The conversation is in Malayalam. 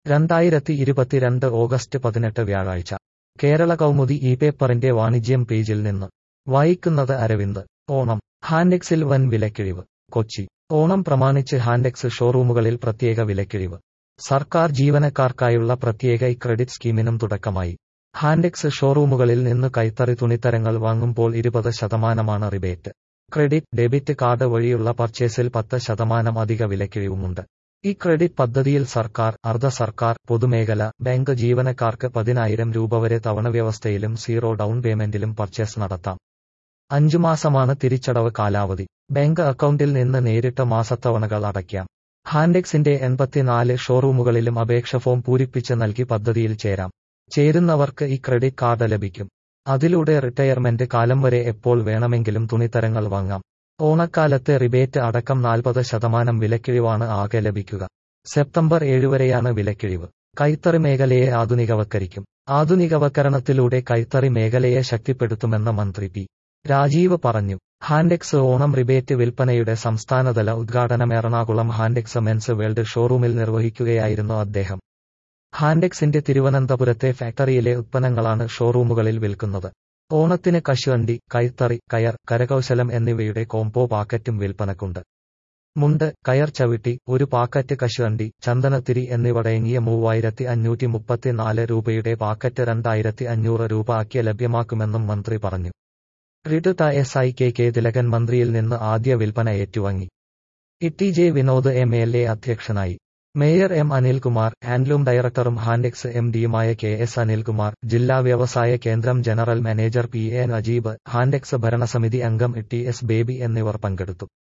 രണ്ടായിരത്തി ഇരുപത്തിരണ്ട് ഓഗസ്റ്റ് പതിനെട്ട് വ്യാഴാഴ്ച കേരള കൗമുദി ഈ പേപ്പറിന്റെ വാണിജ്യം പേജിൽ നിന്ന് വായിക്കുന്നത് അരവിന്ദ് ഓണം ഹാൻഡെക്സിൽ വൻ വിലക്കിഴിവ് കൊച്ചി ഓണം പ്രമാണിച്ച് ഹാൻഡെക്സ് ഷോറൂമുകളിൽ പ്രത്യേക വിലക്കിഴിവ് സർക്കാർ ജീവനക്കാർക്കായുള്ള പ്രത്യേക ക്രെഡിറ്റ് സ്കീമിനും തുടക്കമായി ഹാൻഡെക്സ് ഷോറൂമുകളിൽ നിന്ന് കൈത്തറി തുണിത്തരങ്ങൾ വാങ്ങുമ്പോൾ ഇരുപത് ശതമാനമാണ് റിബേറ്റ് ക്രെഡിറ്റ് ഡെബിറ്റ് കാർഡ് വഴിയുള്ള പർച്ചേസിൽ പത്ത് ശതമാനം അധിക വിലക്കിഴിവുമുണ്ട് ഈ ക്രെഡിറ്റ് പദ്ധതിയിൽ സർക്കാർ അർദ്ധ സർക്കാർ പൊതുമേഖല ബാങ്ക് ജീവനക്കാർക്ക് പതിനായിരം രൂപ വരെ തവണ വ്യവസ്ഥയിലും സീറോ ഡൗൺ പേയ്മെന്റിലും പർച്ചേസ് നടത്താം അഞ്ചു മാസമാണ് തിരിച്ചടവ് കാലാവധി ബാങ്ക് അക്കൗണ്ടിൽ നിന്ന് നേരിട്ട് മാസത്തവണകൾ അടയ്ക്കാം ഹാൻഡെക്സിന്റെ എൺപത്തിനാല് ഷോറൂമുകളിലും അപേക്ഷ ഫോം പൂരിപ്പിച്ച് നൽകി പദ്ധതിയിൽ ചേരാം ചേരുന്നവർക്ക് ഈ ക്രെഡിറ്റ് കാർഡ് ലഭിക്കും അതിലൂടെ റിട്ടയർമെന്റ് കാലം വരെ എപ്പോൾ വേണമെങ്കിലും തുണിത്തരങ്ങൾ വാങ്ങാം ഓണക്കാലത്തെ റിബേറ്റ് അടക്കം നാൽപ്പത് ശതമാനം വിലക്കിഴിവാണ് ആകെ ലഭിക്കുക സെപ്റ്റംബർ ഏഴ് വരെയാണ് വിലക്കിഴിവ് കൈത്തറി മേഖലയെ ആധുനികവൽക്കരിക്കും ആധുനികവൽക്കരണത്തിലൂടെ കൈത്തറി മേഖലയെ ശക്തിപ്പെടുത്തുമെന്ന് മന്ത്രി പി രാജീവ് പറഞ്ഞു ഹാൻഡെക്സ് ഓണം റിബേറ്റ് വിൽപ്പനയുടെ സംസ്ഥാനതല ഉദ്ഘാടനം എറണാകുളം ഹാൻഡെക്സ് മെൻസ് വേൾഡ് ഷോറൂമിൽ നിർവഹിക്കുകയായിരുന്നു അദ്ദേഹം ഹാൻഡെക്സിന്റെ തിരുവനന്തപുരത്തെ ഫാക്ടറിയിലെ ഉത്പന്നങ്ങളാണ് ഷോറൂമുകളിൽ വിൽക്കുന്നത് ഓണത്തിന് കശുവണ്ടി കൈത്തറി കയർ കരകൗശലം എന്നിവയുടെ കോംബോ പാക്കറ്റും വിൽപ്പനക്കുണ്ട് മുണ്ട് കയർ ചവിട്ടി ഒരു പാക്കറ്റ് കശുവണ്ടി ചന്ദനത്തിരി എന്നിവടങ്ങിയ മൂവായിരത്തി അഞ്ഞൂറ്റി മുപ്പത്തിനാല് രൂപയുടെ പാക്കറ്റ് രണ്ടായിരത്തി അഞ്ഞൂറ് രൂപ ആക്കി ലഭ്യമാക്കുമെന്നും മന്ത്രി പറഞ്ഞു റിട്ടുത S I K K Thilakan മന്ത്രിയിൽ നിന്ന് ആദ്യ വിൽപ്പന ഏറ്റുവാങ്ങി E J Vinod M L A അധ്യക്ഷനായി മേയർ എം അനിൽകുമാർ ഹാൻഡ്ലൂം ഡയറക്ടറും ഹാൻഡെക്സ് എം ഡിയുമായ കെ എസ് അനിൽകുമാർ ജില്ലാ വ്യവസായ കേന്ദ്രം general manager P A Najeeb Hantex ഭരണസമിതി അംഗം ടി എസ് ബേബി എന്നിവർ പങ്കെടുത്തു